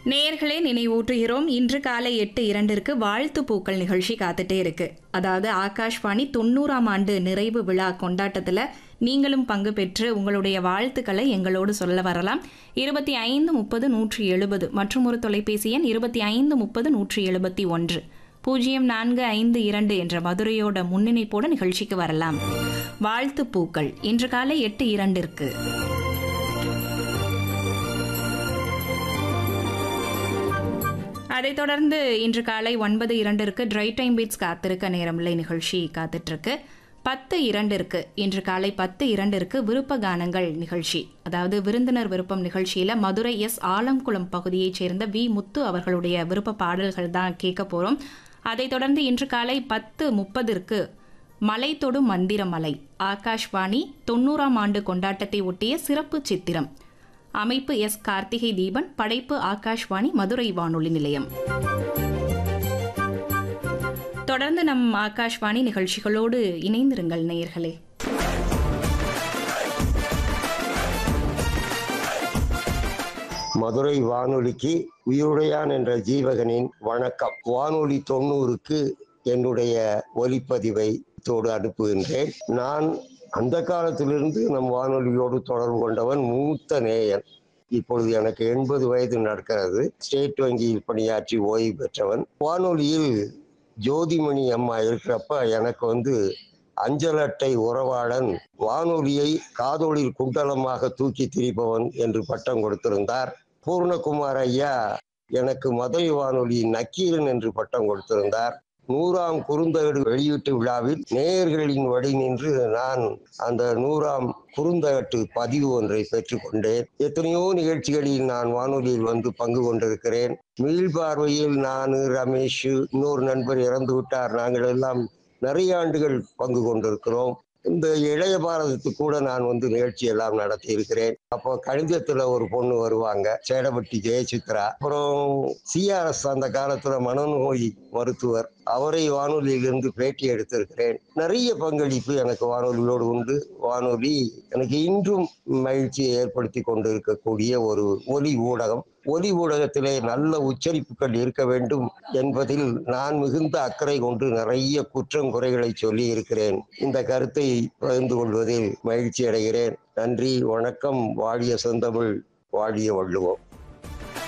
நேயர்களே நினைவூட்டுகிறோம் இன்று காலை எட்டு இரண்டிற்கு வாழ்த்து பூக்கள் நிகழ்ச்சி காத்துட்டே இருக்கு அதாவது ஆகாஷ்வாணி தொண்ணூறாம் ஆண்டு நிறைவு விழா கொண்டாட்டத்தில் நீங்களும் பங்கு பெற்று உங்களுடைய வாழ்த்துக்களை எங்களோடு சொல்ல வரலாம் இருபத்தி ஐந்து முப்பது நூற்றி எழுபது மற்றும் ஒரு தொலைபேசி எண் இருபத்தி ஐந்து முப்பது நூற்றி எழுபத்தி ஒன்று பூஜ்ஜியம் நான்கு ஐந்து இரண்டு என்ற மதுரையோட முன்னிணைப்போடு நிகழ்ச்சிக்கு வரலாம் வாழ்த்து பூக்கள் இன்று காலை எட்டு இரண்டிற்கு அதைத் தொடர்ந்து இன்று காலை ஒன்பது இரண்டிற்கு ட்ரை டைம் பீட்ஸ் காத்திருக்க நேரமில்லை நிகழ்ச்சி காத்துட்ருக்கு பத்து இரண்டிற்கு இன்று காலை பத்து இரண்டிற்கு விருப்ப கானங்கள் நிகழ்ச்சி அதாவது விருந்தினர் விருப்பம் நிகழ்ச்சியில் மதுரை எஸ் ஆலம்குளம் பகுதியைச் சேர்ந்த வி முத்து அவர்களுடைய விருப்ப பாடல்கள் தான் கேட்க போகிறோம் அதைத் தொடர்ந்து இன்று காலை பத்து முப்பதிற்கு மலை தொடும் மந்திரமலை ஆகாஷ்வாணி தொண்ணூறாம் ஆண்டு கொண்டாட்டத்தை ஒட்டிய சிறப்பு சித்திரம் அமைப்பு எஸ் கார்த்திகை தீபன் படைப்பு ஆகாஷ்வாணி மதுரை வானொலி நிலையம் தொடர்ந்து நம் ஆகாஷ்வாணி நிகழ்ச்சிகளோடு இணைந்திருங்கள் நேயர்களே மதுரை வானொலிக்கு உயிருடையான் என்ற ஜீவகனின் வணக்கம் வானொலி தொண்ணூறுக்கு என்னுடைய ஒலிப்பதிவை தோடு அனுப்புகின்றேன் நான் அந்த காலத்திலிருந்து நம் வானொலியோடு தொடர்பு கொண்டவன் மூத்த நேயன் இப்பொழுது எனக்கு எண்பது வயது நடக்கிறது ஸ்டேட் வங்கியில் பணியாற்றி ஓய்வு பெற்றவன் வானொலியில் ஜோதிமணி அம்மா இருக்கிறப்ப எனக்கு வந்து அஞ்சல் அட்டை உறவாளன் வானொலியை காதொளில் குண்டலமாக தூக்கி திரிப்பவன் என்று பட்டம் கொடுத்திருந்தார் பூர்ணகுமார் ஐயா எனக்கு மதுரை வானொலி நக்கீரன் என்று பட்டம் கொடுத்திருந்தார் நூறாம் குறுந்தகடு வெளியீட்டு விழாவில் நேயர்களின் வழி நின்று நான் அந்த நூறாம் குறுந்தகட்டு பதிவு ஒன்றை பெற்றுக்கொண்டேன் எத்தனையோ நிகழ்ச்சிகளில் நான் வானொலியில் வந்து பங்கு கொண்டிருக்கிறேன் மீள்பார்வையில் நான் ரமேஷ் இன்னொரு நண்பர் இறந்து விட்டார் நாங்கள் எல்லாம் நிறைய ஆண்டுகள் பங்கு கொண்டிருக்கிறோம் இந்த இளைய பாரதத்துக்கு கூட நான் வந்து நிகழ்ச்சி எல்லாம் நடத்தி இருக்கிறேன் அப்போ கணிதத்துல ஒரு பொண்ணு வருவாங்க சேடப்பட்டி ஜெயசித்ரா அப்புறம் சிஆர்எஸ் அந்த காலத்துல மனநோய் மருத்துவர் அவரை வானொலியிலிருந்து பேட்டி எடுத்திருக்கிறேன் நிறைய பங்களிப்பு எனக்கு வானொலியோடு உண்டு வானொலி எனக்கு இன்றும் மகிழ்ச்சியை ஏற்படுத்தி கொண்டு இருக்கக்கூடிய ஒரு ஒலி ஊடகம் ஒலி ஊடகத்திலே நல்ல உச்சரிப்புகள் இருக்க வேண்டும் என்பதில் நான் மிகுந்த அக்கறை கொண்டு நிறைய குற்றம் குறைகளை சொல்லி இருக்கிறேன் இந்த கருத்தை பகிர்ந்து கொள்வதில் மகிழ்ச்சி அடைகிறேன் நன்றி வணக்கம் வாழிய செந்தமிழ் வாழிய வள்ளுவோம்